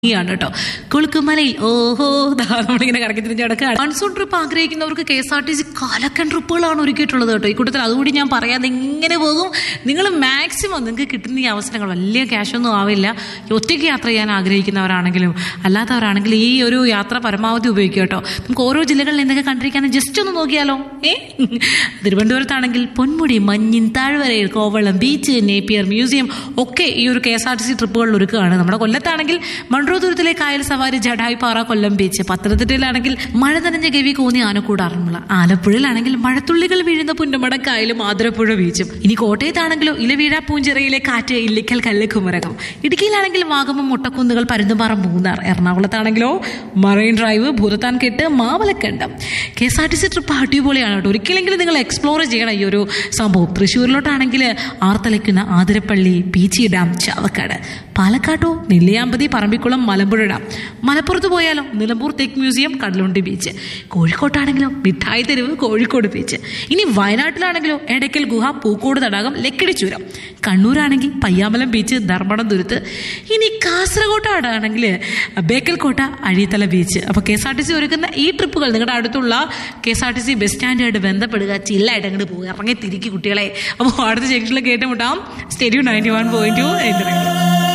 ാണ് കേട്ടോ കുളുക്കുമലയിൽ ഓഹോ ദാ നമ്മളിങ്ങനെ കറക്കി തിരിഞ്ഞ് കിടക്കുകയാണ് മൺസൂൺ ട്രിപ്പ് ആഗ്രഹിക്കുന്നവർക്ക് K S R T C കലക്കൻ ട്രിപ്പുകളാണ് ഒരുക്കിയിട്ടുള്ളത് കേട്ടോ ഈ കൂട്ടത്തിൽ അതുകൂടി ഞാൻ പറയാതെ എങ്ങനെ പോകും നിങ്ങൾ മാക്സിമം നിങ്ങൾക്ക് കിട്ടുന്ന ഈ അവസരങ്ങൾ വലിയ ക്യാഷൊന്നും ആവില്ല ഒറ്റയ്ക്ക് യാത്ര ചെയ്യാൻ ആഗ്രഹിക്കുന്നവരാണെങ്കിലും അല്ലാത്തവരാണെങ്കിലും ഈ ഒരു യാത്ര പരമാവധി ഉപയോഗിക്കുക കേട്ടോ നമുക്ക് ഓരോ ജില്ലകളിൽ എന്തൊക്കെ കണ്ടിരിക്കാൻ ജസ്റ്റ് ഒന്ന് നോക്കിയാലോ ഏ തിരുവനന്തപുരത്താണെങ്കിൽ പൊന്മുടി മഞ്ഞിൻ താഴ്വരയിൽ കോവളം ബീച്ച് നേപ്പിയർ മ്യൂസിയം ഒക്കെ ഈ ഒരു K S R T C ട്രിപ്പുകളിൽ ഒരുക്കുകയാണ് നമ്മുടെ കൊല്ലത്താണെങ്കിൽ മൺട്രോതുരത്തിലെ കായൽ സവാരി ജഡായിപ്പാറ കൊല്ലം ബീച്ച് പത്തനംതിട്ടയിലാണെങ്കിൽ മഴ നനഞ്ഞ ഗവി കോന്നി ആനക്കൂട് ആറന്മുള ആലപ്പുഴയിലാണെങ്കിൽ മഴത്തുള്ളികൾ വീഴുന്ന പുന്നമട കായലും ആതിരപ്പുഴ ബീച്ചും ഇനി കോട്ടയത്താണെങ്കിലോ ഇലവീഴ പൂഞ്ചിറയിലെ കാറ്റ് ഇല്ലിക്കൽ കല്ല് കുമരകം ഇടുക്കിയിലാണെങ്കിൽ വാഗമം മുട്ടക്കുന്നുകൾ പരുന്തുപാറ മൂന്നാർ എറണാകുളത്താണെങ്കിലോ marine drive Bhoothathan Kettu Mavalakandam K S R T C trip അടിപൊളിയാണ് കേട്ടോ ഒരിക്കലെങ്കിലും നിങ്ങൾ എക്സ്പ്ലോർ ചെയ്യണം ഈ ഒരു സംഭവം തൃശ്ശൂരിലോട്ടാണെങ്കിൽ ആർത്തലയ്ക്കുന്ന ആതിരപ്പള്ളി പീച്ചി ഡാം ചാവക്കാട് പാലക്കാട്ടോ നെല്ലിയാമ്പതി പറമ്പിക്കുളം മലമ്പുഴ ഡാം മലപ്പുറത്ത് പോയാലോ നിലമ്പൂർ തെക്ക് മ്യൂസിയം കടലുണ്ടി ബീച്ച് കോഴിക്കോട്ടാണെങ്കിലോ മിഠായി തെരുവ് കോഴിക്കോട് ബീച്ച് ഇനി വയനാട്ടിലാണെങ്കിലോ എടയ്ക്കൽ ഗുഹ പൂക്കോട് തടാകം ലക്കിടി ചുരം കണ്ണൂരാണെങ്കിൽ പയ്യാമലം ബീച്ച് ധർമ്മടം തുരുത്ത് ഇനി കാസർഗോട്ടാണെങ്കിൽ ബേക്കൽ കോട്ട അഴീത്തല ബീച്ച് അപ്പോൾ K S R T C ഒരുക്കുന്ന ഈ ട്രിപ്പുകൾ നിങ്ങളുടെ അടുത്തുള്ള K S R T C bus സ്റ്റാൻഡുമായിട്ട് ബന്ധപ്പെടുക ചില്ലായിട്ട് അങ്ങോട്ട് പോകുക ഇറങ്ങി തിരിക്കി കുട്ടികളെ അപ്പോൾ അടുത്ത ജംഗ്ഷനിൽ കേട്ടുമുട്ടാം stadium ninety one point to